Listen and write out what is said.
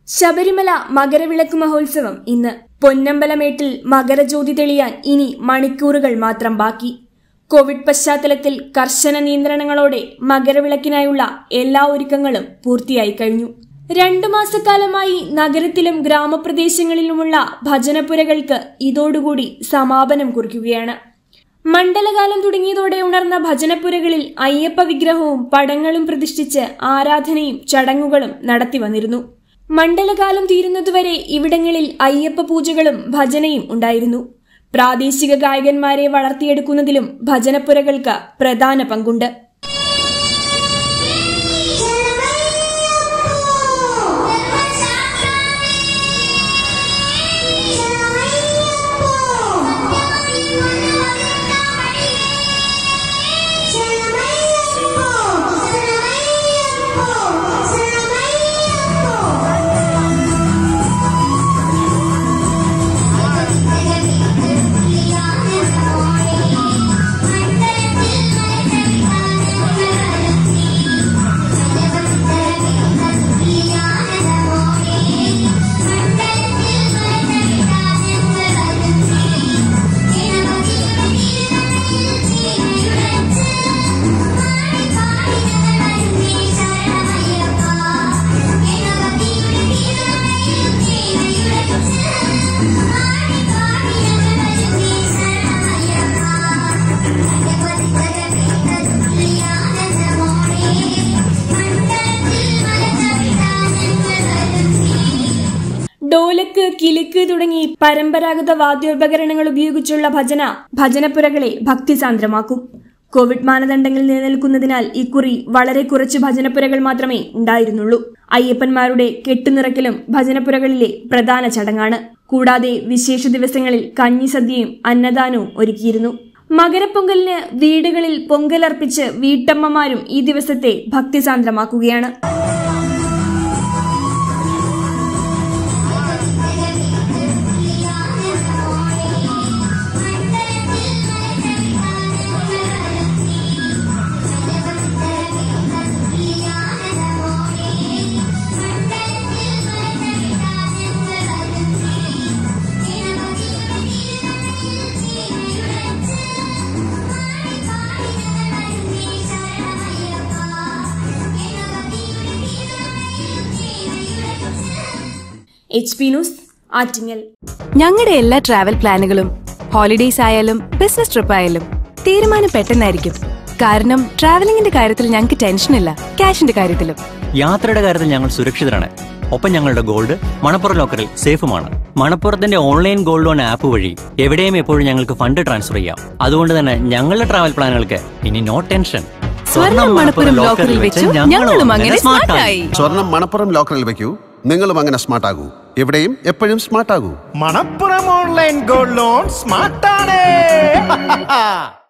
ശബരിമല മകരവിളക്ക് മഹോത്സവം ഇന്ന് പൊന്നമ്പലമേട്ടിൽ മകരജ്യോതി തെളിയാൻ ഇനി മണിക്കൂറുകൾ മാത്രം ബാക്കി കോവിഡ് പശ്ചാത്തലത്തിൽ കർശന നിയന്ത്രണങ്ങളോടെ മകരവിളക്കിനായുള്ള എല്ലാ ഒരുക്കങ്ങളും പൂർത്തിയായി കഴിഞ്ഞു രണ്ടു മാസക്കാലമായി നഗരത്തിലും ഗ്രാമപ്രദേശങ്ങളിലുമുള്ള ഭജനപ്പുരകൾക്ക് ഇതോടുകൂടി സമാപനം കുറിക്കുകയാണ് മണ്ഡലകാലം തുടങ്ങിയതോടെ ഉണർന്ന ഭജനപ്പുരകളിൽ അയ്യപ്പ വിഗ്രഹവും പടങ്ങളും പ്രതിഷ്ഠിച്ച് ആരാധനയും ചടങ്ങുകളും നടത്തി വന്നിരുന്നു മണ്ഡലകാലം തീരുന്നതുവരെ ഇവിടങ്ങളിൽ അയ്യപ്പ പൂജകളും ഭജനയും ഉണ്ടായിരുന്നു പ്രാദേശിക ഗായകന്മാരെ വളർത്തിയെടുക്കുന്നതിലും ഭജനപ്പുരകൾക്ക് പ്രധാന പങ്കുണ്ട് ഡോലക്ക് കിലുക്ക് തുടങ്ങി പരമ്പരാഗത വാദ്യോപകരണങ്ങൾ ഉപയോഗിച്ചുള്ള ഭജന ഭജനപ്പുരകളെ ഭക്തിസാന്ദ്രമാക്കും കോവിഡ് മാനദണ്ഡങ്ങൾ നിലനിൽക്കുന്നതിനാൽ ഇക്കുറി വളരെ കുറച്ച് ഭജനപ്പുരകൾ മാത്രമേ ഉണ്ടായിരുന്നുള്ളൂ അയ്യപ്പന്മാരുടെ കെട്ടുനിറക്കലും ഭജനപ്പുരകളിലെ പ്രധാന ചടങ്ങാണ് കൂടാതെ വിശേഷ ദിവസങ്ങളിൽ കഞ്ഞിസദ്യയും അന്നദാനവും ഒരുക്കിയിരുന്നു മകരപ്പൊങ്കലിന് വീടുകളിൽ പൊങ്കലർപ്പിച്ച് വീട്ടമ്മമാരും ഈ ദിവസത്തെ ഭക്തിസാന്ദ്രമാക്കുകയാണ് എച്ച് പി ന്യൂസ് ആറ്റിങ്ങൽ ഞങ്ങളുടെ എല്ലാ ട്രാവൽ പ്ലാനുകളും ഹോളിഡേയ്സ് ആയാലും ബിസിനസ് ട്രിപ്പ് ആയാലും തീരുമാനം പെട്ടെന്നായിരിക്കും കാരണം ട്രാവലിംഗിന്റെ കാര്യത്തിൽ ഞങ്ങൾക്ക് ടെൻഷനില്ല ക്യാഷിന്റെ കാര്യത്തിലും യാത്രയുടെ കാര്യത്തിൽ ഞങ്ങൾ സുരക്ഷിതരാണ് ഒപ്പം ഞങ്ങളുടെ ഗോൾഡ് മണപ്പുറം ലോക്കറിൽ സേഫുമാണ് മണപ്പുറത്തിന്റെ ഓൺലൈൻ ഗോൾഡ് ലോൺ ആപ്പ് വഴി എവിടെയും എപ്പോഴും ഞങ്ങൾക്ക് ഫണ്ട് ട്രാൻസ്ഫർ ചെയ്യാം അതുകൊണ്ട് തന്നെ ഞങ്ങളുടെ ട്രാവൽ പ്ലാനുകൾക്ക് ഇനി നോ ടെൻഷൻ സ്വർണ്ണം മണപ്പുറം ലോക്കറിൽ വെച്ചു ഞങ്ങളും അങ്ങനെ സ്മാർട്ട് ആയി സ്വർണം മണപ്പുറം ലോക്കറിൽ വെക്കൂ നിങ്ങളും അങ്ങനെ സ്മാർട്ട് ആകൂ എവിടെയും എപ്പോഴും സ്മാർട്ട് ആകൂ മണപ്പുറം ഓൺലൈൻ ഗോൾഡ് ലോൺ സ്മാർട്ടാണ്